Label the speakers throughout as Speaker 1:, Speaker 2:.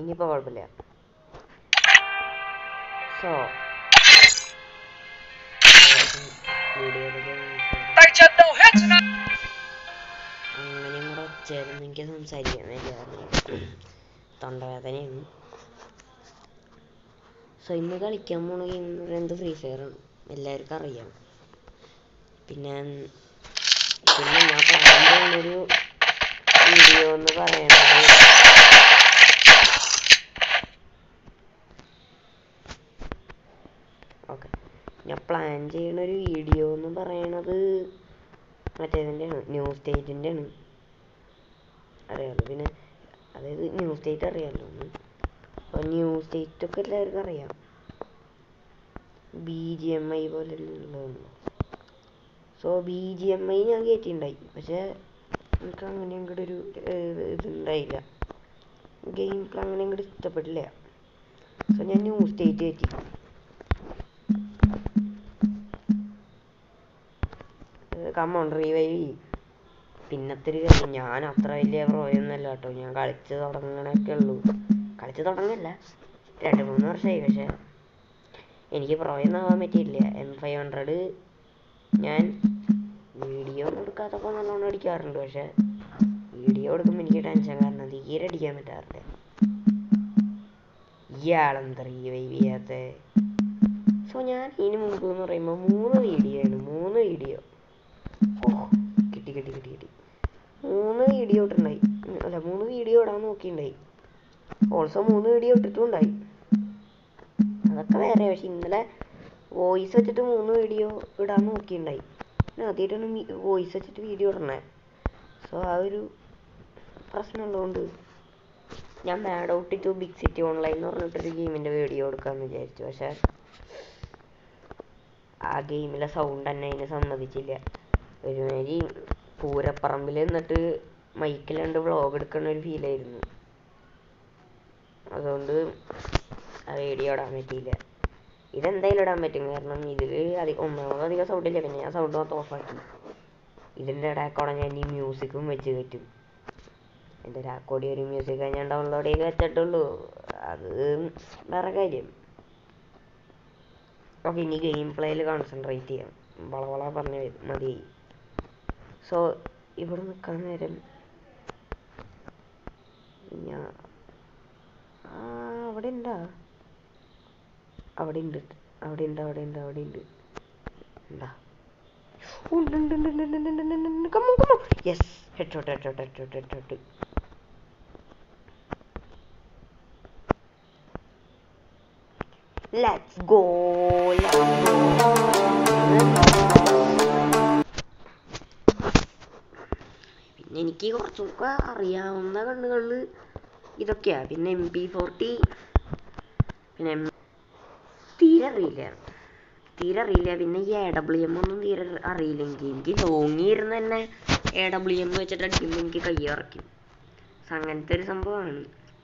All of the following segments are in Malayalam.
Speaker 1: ഇനിയിപ്പോൾ കുഴപ്പമില്ല സോ അങ്ങനെയും കൂടെ ചേർന്ന് എനിക്ക് സംസാരിക്കാൻ വേണ്ടി അറിയാം തൊണ്ടവേദനയാണ് സോ ഇന്ന് കളിക്കാൻ പോണ ഗെയിം എന്ന് പറയുന്നത് ഫ്രീ ഫയർ ആണ് എല്ലാവർക്കും അറിയാം പിന്നെ പിന്നെ ഞാൻ പറയാൻ ഒരു വീഡിയോ എന്ന് പറയുന്നത് ഓക്കെ ഞാൻ പ്ലാൻ ചെയ്യുന്ന ഒരു വീഡിയോ എന്ന് പറയണത് മറ്റേതിൻ്റെ ആണ് ന്യൂ സ്റ്റേറ്റിൻ്റെ ആണ് അറിയാലോ പിന്നെ അതായത് ന്യൂ സ്റ്റേറ്റ് അറിയാലോ അപ്പോൾ ന്യൂ സ്റ്റേറ്റ് ഒക്കെ എല്ലാവർക്കും അറിയാം ബി ജി എം ഐ പോലെ ഉള്ളതാണ് so B G M I ഞാൻ കയറ്റിയിട്ടുണ്ടായി പക്ഷേ എനിക്ക് അങ്ങനെ അങ്ങോട്ട് ഒരു ഏഹ്, ഇതുണ്ടായില്ല ഗെയിം അങ്ങനെ അങ്ങോട്ട് ഇഷ്ടപ്പെട്ടില്ല സോ ഞാൻ ന്യൂ സ്റ്റേറ്റ് കയറ്റി കമ്മോൺ റീവൈവ് പിന്നത്തെ ഒരു കാര്യം ഞാൻ അത്ര വലിയ പ്രോയൊന്നുമല്ല കേട്ടോ ഞാൻ കളിച്ച് തുടങ്ങണൊക്കെ ഉള്ളൂ കളിച്ച് തുടങ്ങല്ല രണ്ട് മൂന്ന് വർഷമായി പക്ഷേ എനിക്ക് പ്രോയൊന്നും ആവാൻ പറ്റിയില്ല എം ഫൈവ് ഹൺഡ്രഡ് ഞാൻ വീഡിയോ ഒന്നും എടുക്കാത്തപ്പോൾ നല്ലോണം അടിക്കാറുണ്ട് പക്ഷേ വീഡിയോ എടുക്കുമ്പോൾ എനിക്ക് ടെൻഷൻ കാരണം തീരെ അടിക്കാൻ പറ്റാറില്ല ഇയാളെന്താ റീവൈവ് ചെയ്യാത്ത സോ ഞാൻ ഇതിന് മുമ്പ് എന്ന് പറയുമ്പോൾ മൂന്ന് വീഡിയോ ആണ് മൂന്ന് വീഡിയോ ഓ കിട്ടി കിട്ടി കിട്ടി കിട്ടി മൂന്ന് വീഡിയോ ഇട്ടുണ്ടായി ഉം, അല്ല മൂന്ന് വീഡിയോ ഇടാൻ നോക്കിയിട്ടുണ്ടായി ഓൾസോ മൂന്ന് വീഡിയോ ഇട്ടിട്ടുണ്ടായി അതൊക്കെ വേറെ പക്ഷെ ഇന്നലെ വോയിസ് വെച്ചിട്ട് മൂന്ന് വീഡിയോ ഇടാൻ നോക്കിയിട്ടുണ്ടായി ഞാൻ ആദ്യമായിട്ടാണ് വോയിസ് വെച്ചിട്ട് വീഡിയോ ഇടണേ സോ ആ ഒരു പ്രശ്നമുള്ളതുകൊണ്ട് ഞാൻ Mad Out two Big City Online എന്ന് പറഞ്ഞിട്ടൊരു ഗെയിമിൻ്റെ വീഡിയോ എടുക്കാമെന്ന് വിചാരിച്ചു പക്ഷേ ആ ഗെയിമിലെ സൗണ്ട് തന്നെ അതിനെ സമ്മതിച്ചില്ല ഒരുമാതിരി പൂരപ്പറമ്പിൽ നിന്നിട്ട് മൈക്കിൽ രണ്ട് വ്ളോഗ് എടുക്കുന്ന ഒരു ഫീലായിരുന്നു അതുകൊണ്ട് ആ വീഡിയോ ഇടാൻ പറ്റിയില്ല ഇതെന്തായാലും ഇടാൻ പറ്റും കാരണം ഇതിൽ അധികം ഒന്നാമത് അധികം സൗണ്ട് ഇല്ല പിന്നെ ഞാൻ സൗണ്ട് മൊത്തം ഓഫാക്കി ഇതിൻ്റെ ഇടയ്ക്കൂടെ ഞാൻ ഈ മ്യൂസിക്കും വെച്ച് കയറ്റും എൻ്റെ രാക്കോടി ഒരു മ്യൂസിക് ഞാൻ ഡൗൺലോഡ് ചെയ്ത് വെച്ചിട്ടുള്ളൂ അത് വേറെ കാര്യം ഓക്കെ ഇനി ഗെയിം പ്ലേയിൽ കോൺസെൻട്രേറ്റ് ചെയ്യാം വളവള പറഞ്ഞ് മതി സോ ഇവിടെ നിൽക്കാൻ നേരം ഞാൻ ആ അവിടെ ഉണ്ടാ അവിടെ ഉണ്ട് അവിടെ ഉണ്ട് അവിടെ ഉണ്ട് അവിടെ ഉണ്ട് ഉണ്ടാ ഉണ്ട് ഉണ്ട് ഉണ്ട് ഉണ്ട് ഉണ്ട് ഉണ്ട് ഉണ്ട് ഉണ്ട് come on come on yes head shot head shot head shot head shot let's go പിന്നെ എനിക്ക് കുറച്ചൊക്കെ അറിയാവുന്ന കണ്ണുകളിൽ ഇതൊക്കെയാ പിന്നെ എം പി ഫോർട്ടി പിന്നെ M- തീരെ അറിയില്ല തീരെ അറിയില്ല പിന്നെ ഈ എ ഡബ്ല്യു എം ഒന്നും തീരെ അറിയില്ല എനിക്ക് എനിക്ക് ലോങ്ങി ഇരുന്ന് തന്നെ എ ഡബ്ല്യു എം വെച്ചിട്ട് അടിക്കുമ്പോൾ എനിക്ക് കൈ ഇറക്കും അങ്ങനത്തെ ഒരു സംഭവമാണ്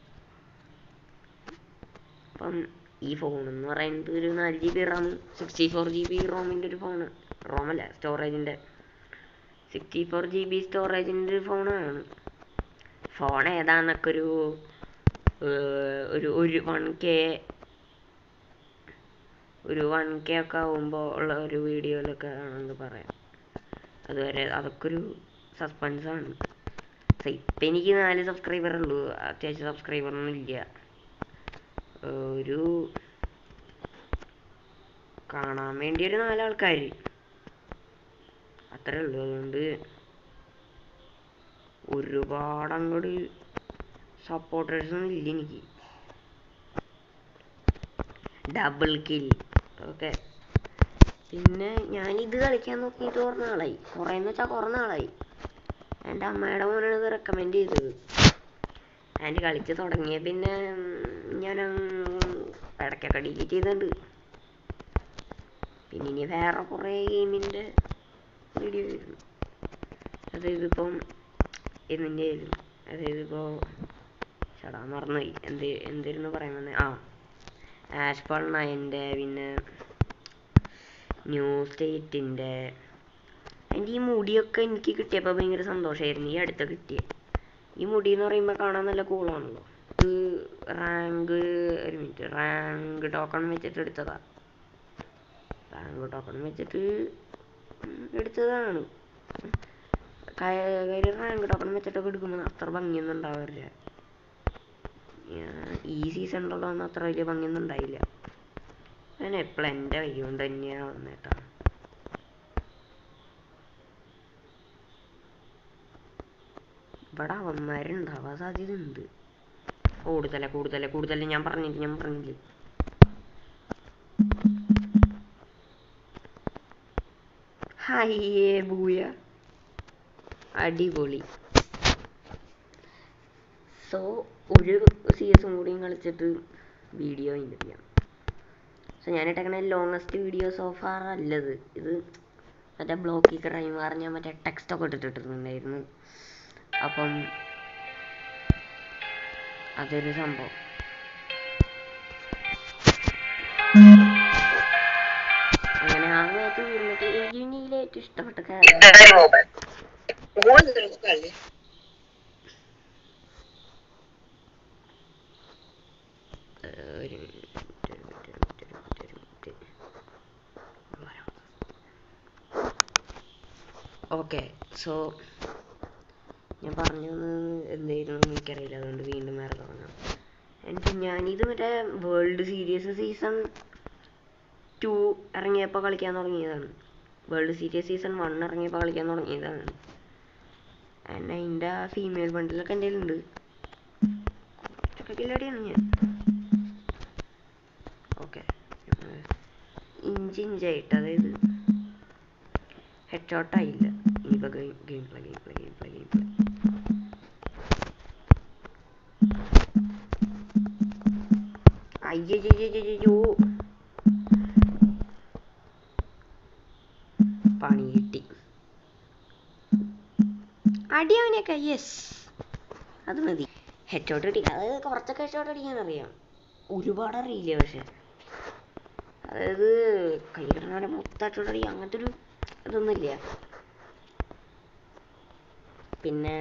Speaker 1: അപ്പം ഈ ഫോൺ എന്ന് പറയുന്നത് ഒരു നാല് G B RAM sixty four G B റോമിൻ്റെ ഒരു ഫോണ് റോമല്ല സ്റ്റോറേജിൻ്റെ സിക്സ്റ്റി ഫോർ ജി ബി സ്റ്റോറേജിൻ്റെ ഒരു ഫോണാണ് ഫോൺ ഏതാന്നൊക്കെ ഒരു ഏർ, ഒരു ഒരു വൺ കെ ഒരു വൺ കെ ഒക്കെ ആവുമ്പോൾ ഉള്ള ഒരു വീഡിയോയിലൊക്കെ ആണെന്ന് പറയാം അതുവരെ അതൊക്കെ ഒരു സസ്പെൻസാണ് ഇപ്പം എനിക്ക് നാല് സബ്സ്ക്രൈബർ ഉള്ളൂ അത്യാവശ്യം സബ്സ്ക്രൈബറൊന്നും ഇല്ല ഏർ ഒരു കാണാൻ വേണ്ടി ഒരു നാലാൾക്കാർ അത്രേ ഉള്ളൂ അതുകൊണ്ട് ഒരുപാട് അങ്ങോട്ട് സപ്പോർട്ടേഴ്സൊന്നും ഇല്ല എനിക്ക് ഡബിൾ കിൽ ഓക്കെ പിന്നെ ഞാൻ ഇത് കളിക്കാൻ നോക്കിയിട്ട് കുറേ നാളായി കുറേ എന്ന് വെച്ചാൽ കുറേ നാളായി എൻ്റെ അമ്മയുടെ മോനാണ് ഇത് റെക്കമെൻഡ് ചെയ്തത് ഞാൻ കളിച്ച് തുടങ്ങിയ പിന്നെ ഉം, ഞാൻ ഇടയ്ക്കൊക്കെ ഡിലീറ്റ് ചെയ്തിട്ടുണ്ട് പിന്നെ ഇനി വേറെ കുറേ ഗെയിമിൻ്റെ വീഡിയോ വരുന്നു അതായത് ഇപ്പം ഇതിൻ്റെ ആയിരുന്നു അതായത് ഇപ്പോൾ ചേടാ മറന്നുപോയി എന്ത് എന്തായിരുന്നു പറയാൻ വന്നത് ആ ആഷ്പാൾ നയൻ്റെ പിന്നെ ന്യൂ സ്റ്റേറ്റിൻ്റെ എൻ്റെ ഈ മുടിയൊക്കെ എനിക്ക് കിട്ടിയപ്പോൾ ഭയങ്കര സന്തോഷമായിരുന്നു ഈ അടുത്ത് കിട്ടിയ ഈ മുടി എന്ന് പറയുമ്പോൾ കാണാൻ നല്ല കൂളാണല്ലോ ഇത് റാങ്ക് ഒരു മിനിറ്റ് റാങ്ക് ടോക്കൺ വെച്ചിട്ട് എടുത്തതാ റാങ്ക് ടോക്കൺ വെച്ചിട്ട് ഉം എടുത്തതാണ് കയ്യിൽ റാങ്ക് ടോക്കൺ വെച്ചിട്ടൊക്കെ എടുക്കുമ്പോൾ അത്ര ഭംഗിയൊന്നും ഉണ്ടാവാറില്ല ഞാൻ ഈ സീസണിലുള്ളതൊന്നും അത്ര വലിയ ഭംഗിയൊന്നും ഉണ്ടായില്ല ഞാൻ എപ്പോഴും എൻ്റെ കൈ കൊണ്ട് തന്നെയാണ് വന്നേട്ടാ ഇവിടെ അവന്മാരുണ്ടാവാൻ സാധ്യതയുണ്ട് കൂടുതല കൂടുതല കൂടുതൽ ഞാൻ പറഞ്ഞില്ല ഞാൻ പറഞ്ഞില്ലേ ഹയ്യേ ബൂയ അടിപൊളി സോ ഒരു സി എസും കൂടിയും കളിച്ചിട്ട് വീഡിയോ ഇല്ല ചെയ്യാം സോ ഞാൻ ഇട്ടേക്കണ ലോങ്ങസ്റ്റ് വീഡിയോ സോഫാർ അല്ലത് ഇത് മറ്റേ ബ്ലോക്കി ക്രൈം പറഞ്ഞ മറ്റേ ടെക്സ്റ്റ് ഒക്കെ ഇട്ടിട്ടുണ്ടായിരുന്നു അപ്പം അതൊരു സംഭവം അങ്ങനെ ആ മാച്ച് തീർന്നിട്ട് എനിക്ക് ഇനി ഇതിൽ ഏറ്റവും ഇഷ്ടപ്പെട്ട കാര്യം ഒരു മിനിറ്റ് ഒരു മിനിറ്റ് ഒരു മിനിറ്റ് ഒരു മിനിറ്റ് ഒരു മിനിറ്റ് ഓക്കെ സോ ഞാൻ പറഞ്ഞു വന്നത് എന്തായിരുന്നു എന്ന് എനിക്കറിയില്ല അതുകൊണ്ട് വീണ്ടും വേറെ തുടങ്ങാം എനിക്ക് ഞാനിത് മറ്റേ വേൾഡ് സീരീസ് സീസൺ ടു ഇറങ്ങിയപ്പോൾ കളിക്കാൻ തുടങ്ങിയതാണ് വേൾഡ് സീരീസ് സീസൺ വൺ ഇറങ്ങിയപ്പോൾ കളിക്കാൻ തുടങ്ങിയതാണ് എന്നെ അതിൻ്റെ ഫീമെയിൽ ബണ്ടിലൊക്കെ എൻ്റെ ഉണ്ട് കുറച്ചൊക്കെ കില്ലടിയാണ് ഞാൻ ഓക്കെ ഇഞ്ച് ഇഞ്ചായിട്ട് അതായത് ഹെഡ് ഷോട്ട് ആയില്ല ഇനിയിപ്പോൾ game game play game play game play game play അയ്യോ പണി കിട്ടി അടി അവനൊക്കെ യെസ് അത് മതി ഹെഡ് ഷോട്ട് കിട്ടി അതായത് കുറച്ചൊക്കെ ഹെഡ് ഷോട്ട് അടിക്കാൻ അറിയാം ഒരുപാട് അറിയില്ല പക്ഷെ അതായത് കൈ കിട്ടണവരെ മൊത്തം ഹെഡ് ഷോട്ട് അടിക്കുക അങ്ങനത്തെ ഒരു ഇതൊന്നുമില്ല പിന്നെ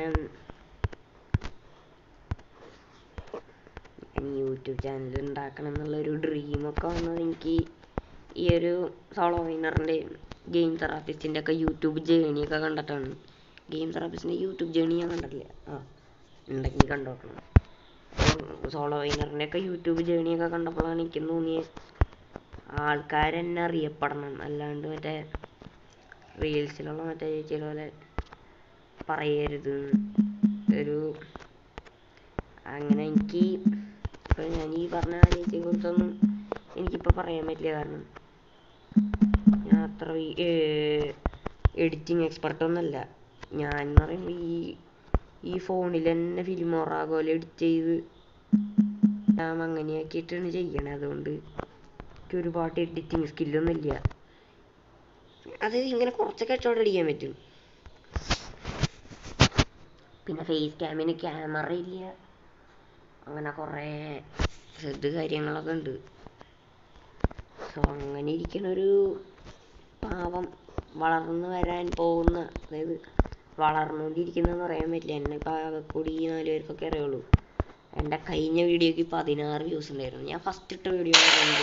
Speaker 1: ഞാൻ യൂട്യൂബ് ചാനൽ ഉണ്ടാക്കണം എന്നുള്ളൊരു ഡ്രീമൊക്കെ വന്നത് എനിക്ക് ഈ ഒരു സോളോ വിന്നറിൻ്റെയും ഗെയിം തെറാപ്പിസ്റ്റിൻ്റെ ഒക്കെ യൂട്യൂബ് ജേണിയൊക്കെ കണ്ടിട്ടാണ് ഗെയിം തെറാപ്പിസ്റ്റിൻ്റെ യൂട്യൂബ് ജേണി ഞാൻ കണ്ടിട്ടില്ല ആ ഉണ്ടെങ്കിൽ കണ്ടോക്കണം സോളോ വിന്നറിൻ്റെ ഒക്കെ യൂട്യൂബ് ജേണിയൊക്കെ കണ്ടപ്പോഴാണ് എനിക്ക് തോന്നിയത് ആൾക്കാരെന്നെ അറിയപ്പെടണം അല്ലാണ്ട് മറ്റേ റീൽസിലുള്ള മറ്റേ ചേച്ചിയുടെ പോലെ പറയരുത് ഒരു അങ്ങനെ എനിക്ക് ഇപ്പം ഞാൻ ഈ പറഞ്ഞ ആ ചേച്ചിയെ കുറിച്ചൊന്നും എനിക്കിപ്പോൾ പറയാൻ പറ്റില്ല കാരണം ഞാൻ അത്ര എഡിറ്റിംഗ് എക്സ്പെർട്ട് ഒന്നല്ല ഞാൻ എന്ന് പറയുമ്പോൾ ഈ ഈ ഫോണിൽ തന്നെ ഫിലിമോറ പോലെ എഡിറ്റ് ചെയ്ത് ഞാൻ അങ്ങനെയാക്കിയിട്ടാണ് ചെയ്യണത് അതുകൊണ്ട് എനിക്ക് ഒരുപാട് എഡിറ്റിംഗ് സ്കില്ലൊന്നും ഇല്ല അത് ഇങ്ങനെ കുറച്ചൊക്കെ കച്ചവടം അടിക്കാൻ പറ്റും പിന്നെ ഫേസ് ക്യാമിന് ക്യാമറ ഇല്ല അങ്ങനെ കുറേ ഇത് കാര്യങ്ങളൊക്കെ ഉണ്ട് സോ അങ്ങനെ ഇരിക്കണ ഒരു പാവം വളർന്നു വരാൻ പോകുന്ന അതായത് വളർന്നുകൊണ്ടിരിക്കുന്നതെന്ന് പറയാൻ പറ്റില്ല എന്നെ ഇപ്പം ആകെ കൂടി ഈ നാല് പേർക്കൊക്കെ അറിയുള്ളൂ എൻ്റെ കഴിഞ്ഞ വീഡിയോക്ക് പതിനാറ് വ്യൂസ് ഉണ്ടായിരുന്നു ഞാൻ ഫസ്റ്റ് ഇട്ട വീഡിയോ പറയുന്നത്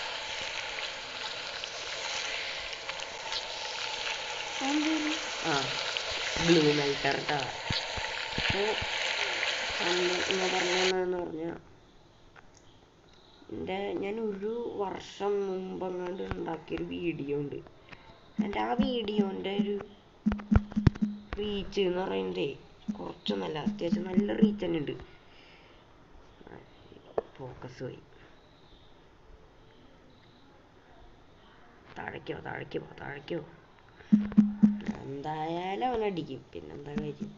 Speaker 1: ആ ബ്ലൂ നൈറ്റർ കേട്ടോ അപ്പോൾ ഞാൻ പറഞ്ഞതെന്ന് പറഞ്ഞാൽ എൻ്റെ ഞാൻ ഒരു വർഷം മുമ്പെങ്ങാണ്ട് ഉണ്ടാക്കിയൊരു വീഡിയോ ഉണ്ട് എൻ്റെ ആ വീഡിയോൻ്റെ ഒരു റീച്ച് എന്ന് പറയുന്നതേ കുറച്ചൊന്നല്ല അത്യാവശ്യം നല്ല റീച്ച് തന്നെ ഉണ്ട് ഫോക്കസ് പോയി താഴേക്കോ താഴേക്കോ താഴേക്കോ എന്തായാലും അവൻ അടിക്കും പിന്നെന്താ കാര്യം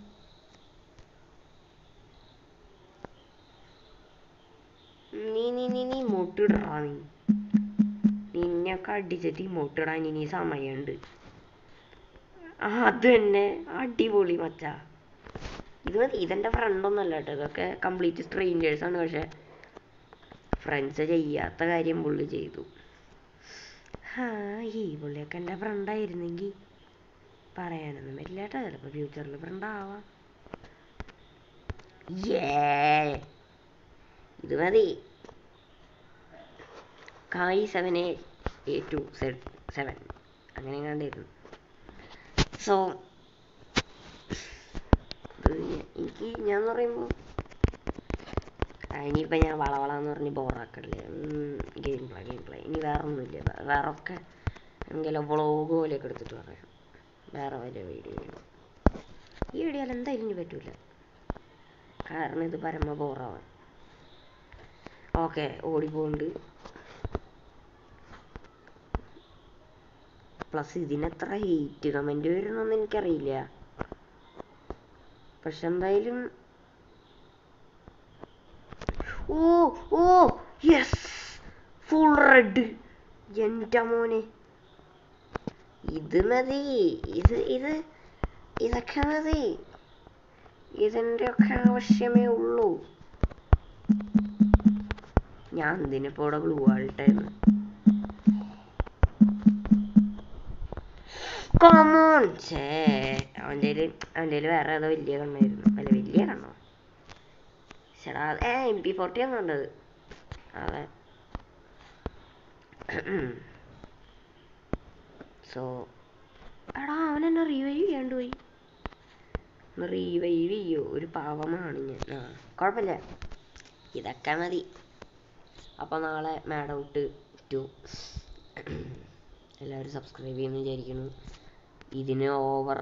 Speaker 1: നീ നീ നീ നീ മുട്ടിടറാ നീ നിന്നെയൊക്കെ അടിച്ചിട്ട് മുട്ടിടാൻ ഇനി സമയമുണ്ട് ആ അത് തന്നെ അടിപൊളി മച്ചാ ഇത് മതി ഇതെൻ്റെ ഫ്രണ്ടൊന്നുമല്ല കേട്ടോ ഇതൊക്കെ കംപ്ലീറ്റ് സ്ട്രേഞ്ചേഴ്സ് ആണ് പക്ഷെ ഫ്രണ്ട്സ് ചെയ്യാത്ത കാര്യം പുള്ളി ചെയ്തു ആ ഈ പുള്ളിയൊക്കെ എൻ്റെ ഫ്രണ്ടായിരുന്നെങ്കിൽ പറയാനൊന്നും പറ്റില്ല കേട്ടോ ചിലപ്പോൾ ഫ്യൂച്ചറിൽ ഫ്രണ്ട് ആവാം ഏ ഇത് മതി കായ് seven A A two Z seven അങ്ങനെ കണ്ടിരുന്നു സോ എനിക്ക് ഞാൻ പറയുമ്പോൾ ഇനിയിപ്പോൾ ഞാൻ വളവള എന്ന് പറഞ്ഞ് ബോറാക്കല്ലേ ഗെയിം പ്ലേ ഗെയിം പ്ലേ ഇനി വേറെ ഒന്നുമില്ല വേ- വേറെ ഒക്കെ എന്തെങ്കിലും വ്ളോഗ് പോലെയൊക്കെ എടുത്തിട്ട് പറയാം വേറെ വല്ല വീഡിയോ ഈ വീഡിയോയിൽ എന്തായാലും ഇനി പറ്റൂല കാരണം ഇത് പരമ ബോറാവാൻ ഓക്കെ ഓടിപ്പോണ്ട് പ്ലസ് ഇതിനെത്ര ഹെയ്റ്റ് കമൻറ്റ് വരുന്നൊന്നും എനിക്കറിയില്ല പക്ഷെ എന്തായാലും ഓ ഓ യെസ് ഫുൾ റെഡ് എൻ്റെ മോനെ ഇത് മതി ഇത് ഇത് ഇതൊക്കെ മതി ഇതിൻ്റെ ഒക്കെ ആവശ്യമേ ഉള്ളൂ ഞാൻ എന്തിനിപ്പോ ഇവിടെ ബ്ലൂ ആൾട്ടായിരുന്നു കോമോൺ ഛേ അവൻ്റെ അവൻ്റെ വേറെ ഏതോ വലിയ കണ്ണായിരുന്നു അല്ല വലിയ കണ്ണോ ചേടാ ഏ എം പി ഫോർട്ടി ആണ് കണ്ടത് അതെ സോ എടാ അവൻ എന്നെ റീവൈവ് ചെയ്യാണ്ട് പോയി റീവൈവ് ചെയ്യോ ഒരു പാവമാണ് ഞാൻ ആ കുഴപ്പമില്ല ഇതൊക്കെ മതി അപ്പോൾ നാളെ മാഡ് ഔട്ട് ടു എല്ലാവരും സബ്സ്ക്രൈബ് ചെയ്യുമെന്ന് വിചാരിക്കുന്നു ഇതിന് ഓവർ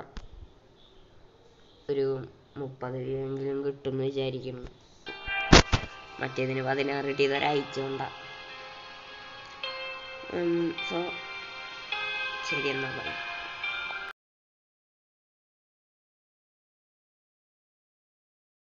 Speaker 1: ഒരു മുപ്പത് എങ്കിലും കിട്ടുമെന്ന് വിചാരിക്കുന്നു മറ്റേതിന് പതിനാറ് കിട്ടിയത് ഒരാഴ്ച കൊണ്ടാ സോ ശരി എന്നാൽ പറയാം